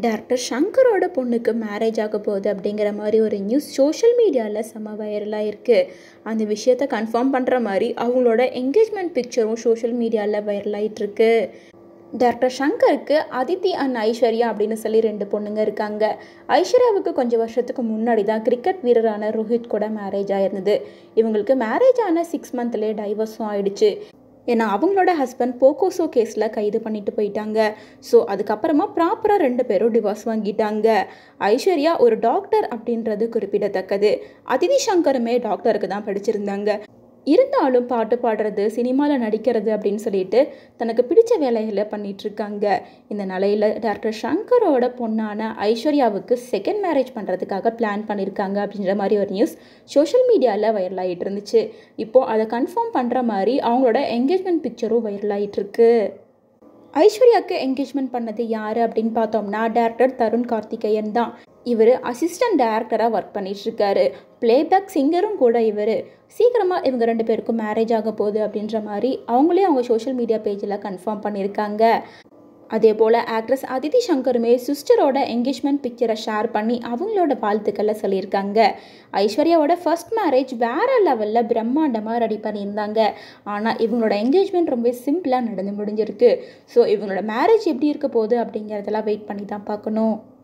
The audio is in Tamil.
டேரக்டர் ஷங்கரோட பொண்ணுக்கு மேரேஜ் ஆக போகுது அப்படிங்கிற மாதிரி ஒரு நியூஸ் சோஷியல் மீடியாவில் செம்ம வைரலாக இருக்குது அந்த விஷயத்தை கன்ஃபார்ம் பண்ணுற மாதிரி அவங்களோட என்கேஜ்மெண்ட் பிக்சரும் சோஷியல் மீடியாவில் வைரலாகிட்டுருக்கு டேரக்டர் ஷங்கருக்கு அதித்தி அண்ட் ஐஸ்வர்யா அப்படின்னு சொல்லி ரெண்டு பொண்ணுங்க இருக்காங்க ஐஸ்வர்யாவுக்கு கொஞ்சம் வருஷத்துக்கு முன்னாடி தான் கிரிக்கெட் வீரரான ரோஹித் கூட மேரேஜ் ஆயிருந்தது இவங்களுக்கு மேரேஜ் ஆன சிக்ஸ் மந்த்லேயே டைவர்ஸும் ஆயிடுச்சு ஏன்னா அவங்களோட ஹஸ்பண்ட் போக்கோசோ கேஸில் கைது பண்ணிட்டு போயிட்டாங்க ஸோ அதுக்கப்புறமா ப்ராப்பராக ரெண்டு பேரும் டிவோர்ஸ் வாங்கிட்டாங்க ஐஸ்வர்யா ஒரு டாக்டர் அப்படின்றது குறிப்பிடத்தக்கது அதிதி சங்கருமே டாக்டருக்கு தான் படிச்சிருந்தாங்க இருந்தாலும் பாட்டு பாடுறது சினிமாவில் நடிக்கிறது அப்படின்னு சொல்லிட்டு தனக்கு பிடிச்ச வேலைகளை பண்ணிட்டு இருக்காங்க இந்த நிலையில் டாக்டர் சங்கரோட பொண்ணான ஐஸ்வர்யாவுக்கு செகண்ட் மேரேஜ் பண்ணுறதுக்காக பிளான் பண்ணியிருக்காங்க அப்படின்ற மாதிரி ஒரு நியூஸ் சோஷியல் மீடியாவில் வைரல் ஆகிட்டு இருந்துச்சு இப்போது அதை கன்ஃபார்ம் பண்ணுற மாதிரி அவங்களோட என்கேஜ்மெண்ட் பிக்சரும் வைரல் ஆகிட்டு இருக்கு ஐஸ்வர்யாவுக்கு என்கேஜ்மெண்ட் பண்ணது யார் அப்படின்னு பார்த்தோம்னா டேரக்டர் தருண் கார்த்திகேயன் தான் இவர் அசிஸ்டன்ட் டேரக்டராக ஒர்க் பண்ணிகிட்ருக்காரு ப்ளேபேக் சிங்கரும் கூட இவர் சீக்கிரமாக இவங்க ரெண்டு பேருக்கும் மேரேஜ் ஆக போகுது அப்படின்ற மாதிரி அவங்களே அவங்க சோஷியல் மீடியா பேஜில் கன்ஃபார்ம் பண்ணியிருக்காங்க அதே போல் ஆக்ட்ரஸ் அதிதி சங்கருமே சிஸ்டரோட என்கேஜ்மெண்ட் பிக்சரை ஷேர் பண்ணி அவங்களோட வாழ்த்துக்களை சொல்லியிருக்காங்க ஐஸ்வர்யாவோட ஃபர்ஸ்ட் மேரேஜ் வேறு லெவலில் பிரம்மாண்டமாக ரெடி பண்ணியிருந்தாங்க ஆனால் இவங்களோட என்கேஜ்மெண்ட் ரொம்ப சிம்பிளாக நடந்து முடிஞ்சிருக்கு ஸோ இவங்களோட மேரேஜ் எப்படி இருக்க போகுது அப்படிங்கிறதெல்லாம் வெயிட் பண்ணி தான் பார்க்கணும்